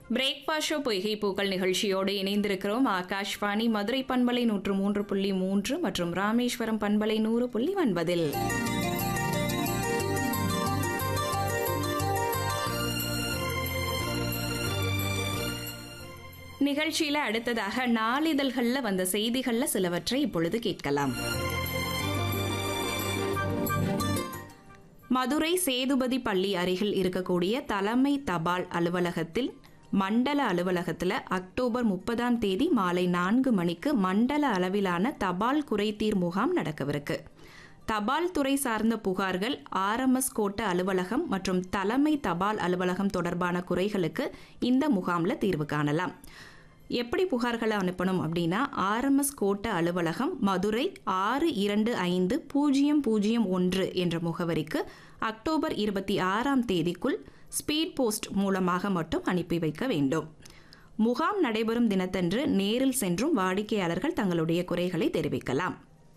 breakfast show பொய்கை பூக்கள் நிகழ்ச்சியோடு இணைந்திருக்கிறோம் ஆகாஷ்வாணி மதுரை பண்பலை நூற்று மூன்று புள்ளி மூன்று மற்றும் ராமேஸ்வரம் பண்பலை நூறு புள்ளி ஒன்பதில் நிகழ்ச்சியில அடுத்ததாக நாளிதழ்கள்ல வந்த செய்திகள்ல சிலவற்றை இப்பொழுது கேட்கலாம் மதுரை சேதுபதி பள்ளி அருகில் இருக்கக்கூடிய தலைமை தபால் அலுவலகத்தில் மண்டல அலுவலகத்தில் அக்டோபர் முப்பதாம் தேதி மாலை நான்கு மணிக்கு மண்டல அளவிலான தபால் குறைதீர் முகாம் நடக்கவிருக்கு தபால் துறை சார்ந்த புகார்கள் ஆர்எம்எஸ் கோட்ட அலுவலகம் மற்றும் தலைமை தபால் அலுவலகம் தொடர்பான குறைகளுக்கு இந்த முகாமில் தீர்வு காணலாம் எப்படி புகார்களை அனுப்பணும் அப்படின்னா ஆர்எம்எஸ் கோட்ட அலுவலகம் மதுரை ஆறு இரண்டு ஐந்து பூஜ்ஜியம் பூஜ்ஜியம் ஒன்று என்ற முகவரிக்கு அக்டோபர் இருபத்தி ஆறாம் தேதிக்குள் ஸ்பீட் போஸ்ட் மூலமாக மட்டும் அனுப்பி வைக்க வேண்டும் முகாம் நடைபெறும் தினத்தன்று நேரில் சென்றும் வாடிக்கையாளர்கள் தங்களுடைய குறைகளை தெரிவிக்கலாம்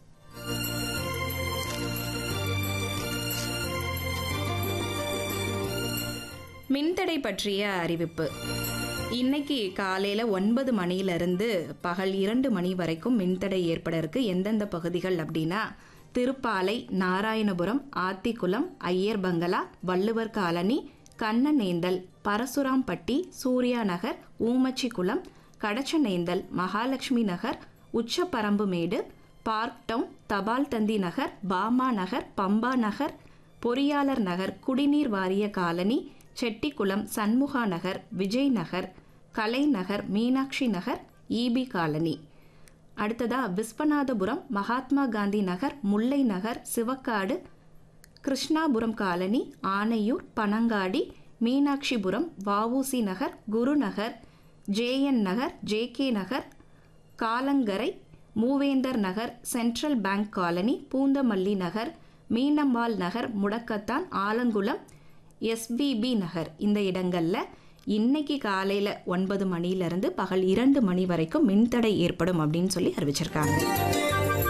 மின்தடை பற்றிய அறிவிப்பு இன்னைக்கு காலையில் ஒன்பது மணியிலிருந்து பகல் இரண்டு மணி வரைக்கும் மின்தடை ஏற்பட இருக்கு எந்தெந்த பகுதிகள் அப்படின்னா Tiruppalai Narayanapuram Athikulam Iyer bungalow Valluvar colony Kannanendal Parasurampatti Surya Nagar Oomachikulam Kadachanendal Mahalakshmi Nagar Uchaparambumedu park town Thapal Thanthi நகர் பாமா நகர் பம்பா நகர் பொறியாளர் Nagar Kudineer Variya colony Chettikulam Shanmuga Nagar Vijay Nagar Kalainagar Meenakshi Nagar EB colony அடுத்ததா Viswanathapuram Mahatma Gandhi Nagar Mullai Nagar Sivakkadu Krishnapuram colony Anaiyur Panangadi Meenakshipuram VOC Nagar Gurunagar JN Nagar JK Nagar Kalangarai Moovendar Nagar central bank colony Poonamallee Nagar Meenambal Nagar Mudakathan Alangulam SPB நகர் இந்த இடங்களில் இன்னைக்கு காலையில் ஒன்பது மணியிலிருந்து பகல் இரண்டு மணி வரைக்கும் மின்தடை ஏற்படும் அப்படின்னு சொல்லி அறிவிச்சிருக்காங்க